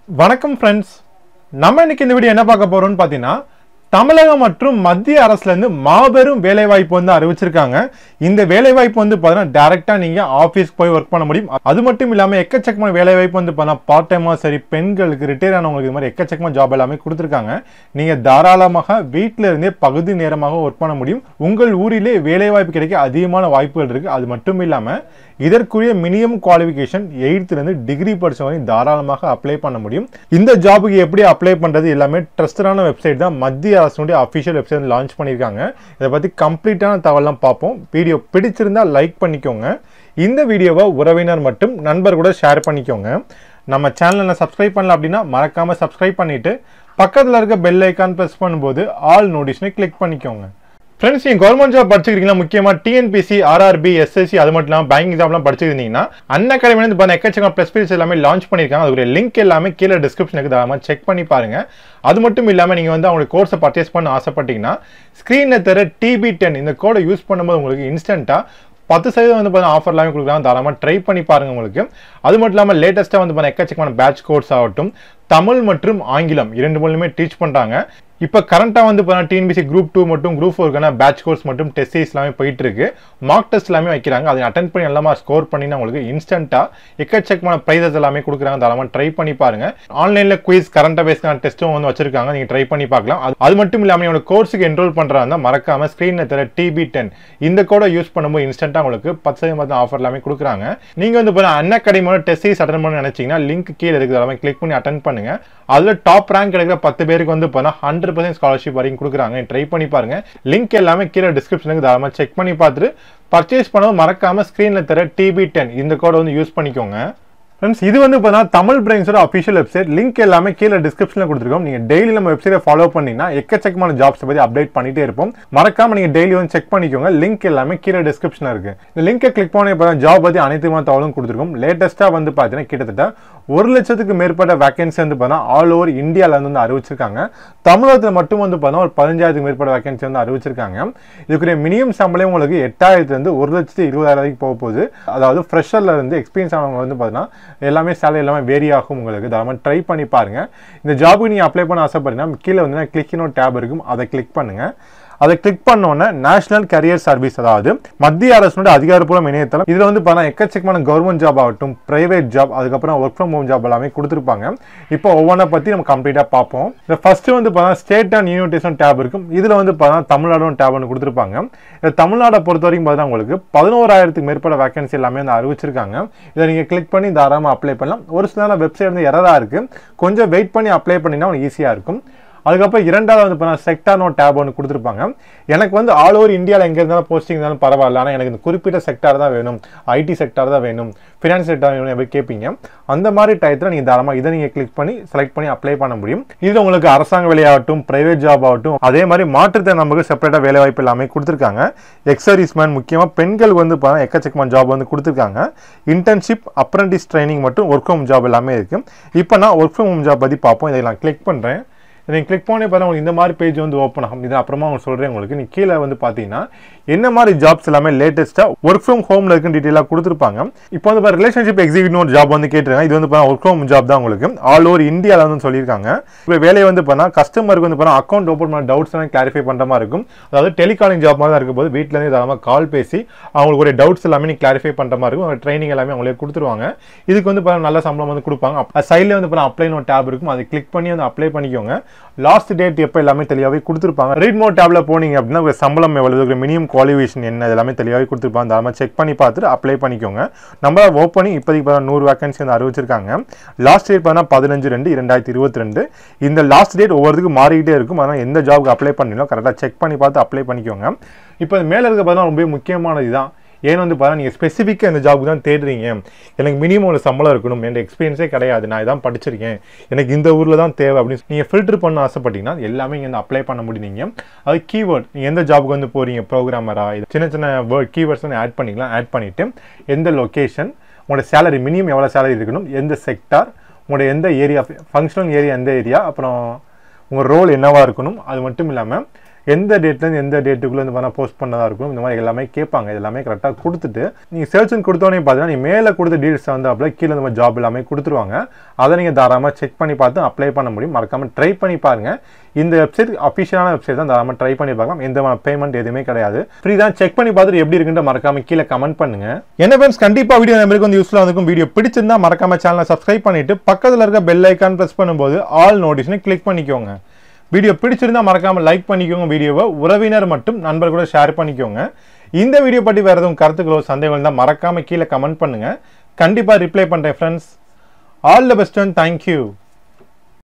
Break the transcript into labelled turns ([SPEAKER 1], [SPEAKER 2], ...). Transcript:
[SPEAKER 1] வணக்கம் ஃப்ரெண்ட்ஸ் நம்ம இன்னைக்கு இந்த வீடியோ என்ன பார்க்க போறோம்னு பார்த்தீங்கன்னா தமிழகம் மற்றும் மத்திய அரசுல இருந்து மாபெரும் வேலைவாய்ப்பு வந்து அறிவிச்சிருக்காங்க இந்த வேலைவாய்ப்பு வந்து பார்த்தீங்கன்னா டேரக்டா நீங்க ஆஃபீஸ் போய் ஒர்க் பண்ண முடியும் அது மட்டும் இல்லாம எக்கச்சக்கமான வேலைவாய்ப்பு வந்து பார்த்தீங்கன்னா பார்ட் டைமா சரி பெண்களுக்கு ரிட்டையர் ஆனவங்களுக்கு இது மாதிரி எக்கச்சக்கமான ஜாப் எல்லாமே கொடுத்துருக்காங்க நீங்க தாராளமாக வீட்டில இருந்தே பகுதி நேரமாக ஒர்க் பண்ண முடியும் உங்கள் ஊரிலே வேலைவாய்ப்பு கிடைக்க அதிகமான வாய்ப்புகள் இருக்கு அது மட்டும் இல்லாம இதற்குரிய மினிமம் குவாலிஃபிகேஷன் எயித்துலேருந்து டிகிரி படிச்சவங்க தாராளமாக அப்ளை பண்ண முடியும் இந்த ஜாபுக்கு எப்படி அப்ளை பண்ணுறது எல்லாமே ட்ரஸ்டடான வெப்சைட் தான் மத்திய அரசுடைய அஃபிஷியல் வெப்சைட் லான்ச் பண்ணியிருக்காங்க இதை பற்றி கம்ப்ளீட்டான தகவலாம் பார்ப்போம் வீடியோ பிடிச்சிருந்தா லைக் பண்ணிக்கோங்க இந்த வீடியோவை உறவினர் மட்டும் நண்பர் கூட ஷேர் பண்ணிக்கோங்க நம்ம சேனலில் சப்ஸ்கிரைப் பண்ணல அப்படின்னா மறக்காமல் சப்ஸ்கிரைப் பண்ணிவிட்டு பக்கத்தில் இருக்க பெல் ஐக்கான் ப்ரெஸ் பண்ணும்போது ஆல் நோட்டிஷனை கிளிக் பண்ணிக்கோங்க ஃப்ரெண்ட்ஸ் நீங்கள் கவர்மெண்ட் ஜாப் படிச்சிருக்கீங்களா முக்கியமாக டிஎன்பிசி ஆர்ஆர்பி எஸ்எஸ்சி அது மட்டும் இல்லாமல் பேங்கிங் ஜாப்லாம் படிச்சிருந்தீங்கன்னா அண்ணா அகாடமி வந்து பார்த்தா எக்கச்சக்கம் ப்ளஸ் பீரிஸ் எல்லாமே லான்ச் பண்ணியிருக்காங்க அதுக்கு லிங்க் எல்லாமே கீழே டிஸ்கிரிப்ஷனுக்கு தாராளமாக செக் பண்ணி பாருங்க அது மட்டும் இல்லாமல் நீங்கள் வந்து அவங்களுக்கு கோர்ஸை பர்ச்சேஸ் பண்ண ஆசைப்பட்டீங்கன்னா ஸ்க்ரீனில் தர டிபி டென் இந்த கோடை யூஸ் பண்ணும்போது உங்களுக்கு இன்ஸ்டண்ட்டாக பத்து சதவீதம் வந்து பார்த்தீங்கன்னா ஆஃபர் எல்லாமே கொடுக்குறாங்க தாராளமாக ட்ரை பண்ணி பாருங்க உங்களுக்கு அது மட்டும் இல்லாமல் லேட்டஸ்ட்டாக வந்து பார்த்தீங்கன்னா எக்கச்சக்கமான பேட்ச் கோர்ஸ் ஆகட்டும் தமிழ் மற்றும் ஆங்கிலம் இரண்டு மொழியுமே டீச் பண்ணுறாங்க இப்போ கரண்ட்டாக வந்து பார்த்தீங்கன்னா டிஎன்பிசி குரூப் டூ மட்டும் குரூப் ஃபோருக்கான பேட்ச் கோர்ஸ் மற்றும் டெஸ்ட் சீரிஸ் எல்லாமே போயிட்டு இருக்கு மார்க் டெஸ்ட் எல்லாமே வைக்கிறாங்க அதை அட்டன் பண்ணி எல்லாமே ஸ்கோர் பண்ணினா உங்களுக்கு இன்ஸ்டண்ட்டாக எக்கச்சக்கமான ப்ரைஸஸ் எல்லாமே கொடுக்குறாங்க தாராளமாக ட்ரை பண்ணி பாருங்க ஆன்லைனில் குயிஸ் கரண்ட் அஃபேர்ஸ்க்கான டெஸ்ட்டும் வந்து வச்சிருக்காங்க நீங்கள் ட்ரை பண்ணி பார்க்கலாம் அது- அது மட்டும் இல்லாமல் என்னோட கோர்ஸுக்கு என்ரோல் பண்ணுறாங்க மறக்காம ஸ்க்ரீனில் தர டிபி டென் இந்த கோடை யூஸ் பண்ணும்போது இன்ஸ்டண்ட்டாக உங்களுக்கு பத்து சதவீதம் ஆஃபர் எல்லாமே கொடுக்குறாங்க நீங்கள் வந்து இப்போ அண்ணா அகாடமியோட டெஸ்ட் சீரிஸ் அட்டன் பண்ண நினைச்சீங்கன்னா லிங்க் கீழே இருக்குது எல்லாமே கிளிக் பண்ணி அட்டன் பண்ணுங்க அதில் டாப் ரேங்க் கிடைக்கிற பத்து பேருக்கு வந்து போனால் ஹண்ட்ரட் பர்சன்ட் ஸ்காலர்ஷிப் வரைக்கும் கொடுக்குறாங்க ட்ரை பண்ணி பாருங்க லிங்க் எல்லாமே கீழே டிஸ்கிரிப்ஷனுக்கு தாராளமாக செக் பண்ணி பார்த்துட்டு பர்ச்சேஸ் பண்ணவும் மறக்காம ஸ்க்ரீனில் தர டிபி டென் இந்த கோடை வந்து யூஸ் பண்ணிக்கோங்க ஃப்ரெண்ட்ஸ் இது வந்து பார்த்தீங்கன்னா தமிழ் பிரெயின்ஸோட அஃபிஷியல் வெப்சைட் லிங்க் எல்லாமே கீழே டிஸ்கிரிப்ஷனில் கொடுத்துருக்கோம் நீங்கள் டெய்லி நம்ம வெப்சைட்டை ஃபாலோ பண்ணீங்கன்னா எக்கச்சக்கமான ஜாப்ஸ் பற்றி அப்டேட் பண்ணிட்டே இருப்போம் மறக்காம நீங்கள் டெய்லி வந்து செக் பண்ணிக்கோங்க லிங்க் எல்லாமே கீழே டிஸ்கிரிப்ஷனில் இருக்கு இந்த லிங்கை கிளிக் பண்ணி இப்போ ஜாப் பற்றி அனைத்துமான தகவலும் கொடுத்துருக்கோம் லேட்டஸ்ட்டாக வந்து பார்த்தீங்கன்னா கிட்டத்தட்ட ஒரு லட்சத்துக்கு மேற்பட்ட வேகன்சி வந்து பார்த்தீங்கன்னா ஆல் ஓவர் இந்தியாவில் வந்து அறிவிச்சிருக்காங்க தமிழகத்தில் மட்டும் வந்து பார்த்தீங்கன்னா ஒரு பதினஞ்சாயிரத்துக்கு மேற்பட்ட வேகன்சி வந்து அறிவிச்சிருக்காங்க இதுக்குரிய மினிமம் சம்பளம் உங்களுக்கு எட்டாயிரத்துலேருந்து ஒரு லட்சத்து இருபதாயிரம் வரைக்கும் போக போகுது அதாவது ஃப்ரெஷரில் இருந்து எக்ஸ்பீரியன்ஸ் ஆனவங்க வந்து பார்த்தீங்கன்னா எல்லாமே சேலரி எல்லாமே வேரி ஆகும் உங்களுக்கு தாராளமாக ட்ரை பண்ணி பாருங்க இந்த ஜாபுக்கு நீங்கள் அப்ளை பண்ண ஆசைப்படுறீங்கன்னா கீழே வந்து கிளிக்னோ டேப் இருக்கும் அதை கிளிக் பண்ணுங்க அதை கிளிக் பண்ணோன்னே நேஷனல் கரியர் சர்வீஸ் அதாவது மத்திய அரசுடைய அதிகாரப்பூர்வ இணையதளம் இதில் வந்து பார்த்தா எக்கச்சக்கமான கவர்மெண்ட் ஜாப் ஆகட்டும் பிரைவேட் ஜாப் அதுக்கப்புறம் ஒர்க் ஃப்ரம் ஹோம் ஜாப் எல்லாமே கொடுத்துருப்பாங்க இப்போ ஒவ்வொன்றா பற்றி நம்ம கம்ப்ளீட்டாக பார்ப்போம் இந்த ஃபர்ஸ்ட் வந்து பார்த்தா ஸ்டேட் அண்ட் யூனிட்டேஷன் டேப் இருக்கும் இதில் வந்து பார்த்தா தமிழ்நாடும் டேப் ஒன்று கொடுத்துருப்பாங்க இந்த தமிழ்நாடை பொறுத்த வரைக்கும் பார்த்தா உங்களுக்கு பதினோராயிரத்துக்கு மேற்பட்ட வேகன்சி எல்லாமே வந்து அறிவிச்சிருக்காங்க இதை நீங்கள் கிளிக் பண்ணி தாராளமாக அப்ளை பண்ணலாம் ஒரு சில வெப்சைட் வந்து எரராக இருக்குது கொஞ்சம் வெயிட் பண்ணி அப்ளை பண்ணினா உங்களுக்கு ஈஸியாக இருக்கும் அதுக்கப்புறம் இரண்டாவது வந்து பார்த்தா செக்டார் நோ டேப் ஒன்று கொடுத்துருப்பாங்க எனக்கு வந்து ஆல் ஓவர் இந்தியாவில் எங்கே இருந்தாலும் போஸ்டிங் இருந்தாலும் பரவாயில்ல ஆனால் எனக்கு இந்த குறிப்பிட்ட செக்டார் தான் வேணும் ஐடி செக்டார் தான் வேணும் ஃபினான்ஸ் செக்டார் வேணும் எப்படி கேட்பீங்க அந்த மாதிரி டயத்தில் நீங்கள் தாராளமாக இதை நீங்கள் கிளிக் பண்ணி செலக்ட் பண்ணி அப்ளை பண்ண முடியும் இது உங்களுக்கு அரசாங்க வேலையாகட்டும் பிரைவேட் ஜாப் ஆகட்டும் அதே மாதிரி மாற்றுத்திறன் நமக்கு செப்பரேட்டாக வேலை வாய்ப்பு எல்லாமே கொடுத்துருக்காங்க எக்ஸர்வீஸ்மேன் முக்கியமாக பெண்கள் வந்து பார்த்தா எக்கச்சக்கமான ஜாப் வந்து கொடுத்துருக்காங்க இன்டர்ன்ஷிப் அப்ரண்டிஸ் ட்ரைனிங் மற்றும் ஒர்க் ஹோம் ஜாப் எல்லாமே இருக்குது இப்போ நான் ஒர்க் ஃப்ரம் ஹோம் ஜாப் பற்றி பார்ப்போம் இதை நான் கிளிக் பண்ணுறேன் நீங்கள் கிளிக் பண்ணி பார்த்தா உங்களுக்கு இந்த மாதிரி பேஜ் வந்து ஓப்பன் ஆகும் இது அப்புறமா உங்களுக்கு சொல்கிறேன் உங்களுக்கு நீ கீழே வந்து பார்த்தீங்கன்னா என்ன மாதிரி ஜாப்ஸ் எல்லாமே லேட்டஸ்ட்டாக ஒர்க் ஃப்ரம் ஹோமில் இருக்குன்னு டீட்டெயிலாக கொடுத்துருப்பாங்க இப்போ வந்து ரிலேஷன்ஷிப் எக்ஸிக்யூட்டிவ் ஒரு ஜாப் வந்து கேட்டிருக்காங்க இது வந்து பார்த்தா ஒர்க் ஃப்ரம் ஜாப் தான் உங்களுக்கு ஆல் ஓவர் இந்தியாவில் வந்து சொல்லியிருக்காங்க இப்போ வேலையை வந்து பார்த்தா கஸ்டமருக்கு வந்து பார்த்தா அக்கௌண்ட் ஓப்பன் பண்ண டவுட்ஸ் எல்லாம் கிளாரிஃபை பண்ணுற மாதிரி இருக்கும் அதாவது டெலிகாலிங் ஜாப் மாதிரி தான் இருக்கும்போது வீட்டிலேருந்து தாராளமாக கால் பேசி அவங்களுக்கு ஒரு டவுட்ஸ் எல்லாமே நீ கிளாரிஃபை பண்ணுற மாதிரி இருக்கும் ட்ரைனிங் எல்லாமே அவங்களே கொடுத்துருவாங்க இதுக்கு வந்து பார்த்தா நல்ல சம்பளம் வந்து கொடுப்பாங்க சைடில் வந்து பார்த்தா அப்ளைன்னு ஒரு டேப் இருக்கும் அதை கிளிக் பண்ணி வந்து அப்ளை பண்ணிக்கோங்க லாஸ்ட் டேட் எப்போ எல்லாமே தெளிவாகவே கொடுத்துருப்பாங்க ரீட் மோட் டேப்ல போனீங்க அப்படின்னா உங்க சம்பளம் எவ்வளவு மினிமம் குவாலிஃபிகேஷன் என்ன எல்லாமே தெளிவாகவே கொடுத்துருப்பாங்க தாராளமாக செக் பண்ணி பார்த்துட்டு அப்ளை பண்ணிக்கோங்க நம்ம ஓப்பனிங் இப்போதைக்கு பார்த்தா நூறு வேகன்சி வந்து அறிவிச்சிருக்காங்க லாஸ்ட் டேட் பார்த்தா பதினஞ்சு ரெண்டு இரண்டாயிரத்தி இருபத்தி ரெண்டு இந்த லாஸ்ட் டேட் ஒவ்வொருத்துக்கு மாறிக்கிட்டே இருக்கும் அதனால் எந்த ஜாப்க்கு அப்ளை பண்ணீங்களோ கரெக்டாக செக் பண்ணி பார்த்து அப்ளை பண்ணிக்கோங்க இப்போ மேலே இருக்க பார்த்தா ரொம்ப முக்கியமானது தான் ஏன்னு வந்து பார்த்தா நீங்கள் ஸ்பெசிஃபிக்காக இந்த ஜாபுக்கு தான் தேடுறீங்க எனக்கு மினிமம் ஒரு சம்பளம் இருக்கணும் என் எக்ஸ்பீரியன்ஸே கிடையாது நான் இதான் படிச்சிருக்கேன் எனக்கு இந்த ஊரில் தான் தேவை அப்படின்னு நீங்கள் ஃபில்டர் பண்ண ஆசைப்பட்டீங்கன்னா எல்லாமே இங்கே அப்ளை பண்ண முடியும் நீங்கள் அது கீவேர்ட் நீங்கள் எந்த ஜாபுக்கு வந்து போகிறீங்க ப்ரோக்ராமரா இது சின்ன சின்ன வேர்ட் கீவேர்ட்ஸ் வந்து ஆட் பண்ணிக்கலாம் ஆட் பண்ணிவிட்டு எந்த லொக்கேஷன் உங்களோட சேலரி மினிமம் எவ்வளோ சேலரி இருக்கணும் எந்த செக்டார் உங்களோட எந்த ஏரியா ஃபங்க்ஷனல் ஏரியா எந்த ஏரியா அப்புறம் உங்கள் ரோல் என்னவா இருக்கணும் அது மட்டும் இல்லாமல் எந்த டேட்லேருந்து எந்த டேட்டுக்குள்ளே இந்த மாதிரி போஸ்ட் பண்ணதாக இருக்கும் இந்த மாதிரி எல்லாமே கேட்பாங்க இது எல்லாமே கரெக்டாக கொடுத்துட்டு நீங்கள் சர்ச்னு கொடுத்தோன்னே பார்த்தீங்கன்னா நீ மேலே கொடுத்த டீல்ஸ் வந்து அப்படியே கீழே இந்த மாதிரி ஜாப் எல்லாமே கொடுத்துருவாங்க அதை நீங்கள் தாராளமாக செக் பண்ணி பார்த்து அப்ளை பண்ண முடியும் மறக்காமல் ட்ரை பண்ணி பாருங்க இந்த வெப்சைட் அஃபிஷியலான வெப்சைட் தான் தாராளமாக ட்ரை பண்ணி பார்க்கலாம் எந்த பேமெண்ட் எதுவுமே கிடையாது ஃப்ரீ தான் செக் பண்ணி பார்த்துட்டு எப்படி இருக்குன்னு மறக்காம கீழே கமெண்ட் பண்ணுங்க என்ன ஃப்ரெண்ட்ஸ் கண்டிப்பாக வீடியோ நம்மளுக்கு வந்து யூஸ்ஃபுல்லாக இருக்கும் வீடியோ பிடிச்சிருந்தா மறக்காம சேனலை சப்ஸ்கிரைப் பண்ணிட்டு பக்கத்தில் இருக்க பெல் ஐக்கான் ப்ரெஸ் பண்ணும்போது ஆல் நோட்டிஸ்னு கிளிக் பண்ணிக்கோங்க வீடியோ பிடிச்சிருந்தா மறக்காம லைக் பண்ணிக்கோங்க வீடியோவை உறவினர் மற்றும் நண்பர் கூட ஷேர் பண்ணிக்கோங்க இந்த வீடியோ பற்றி வேறு எதுவும் கருத்துக்களோ சந்தேகம் இருந்தால் மறக்காம கீழே கமெண்ட் பண்ணுங்க கண்டிப்பாக ரிப்ளை பண்ணுறேன் friends all the best and thank you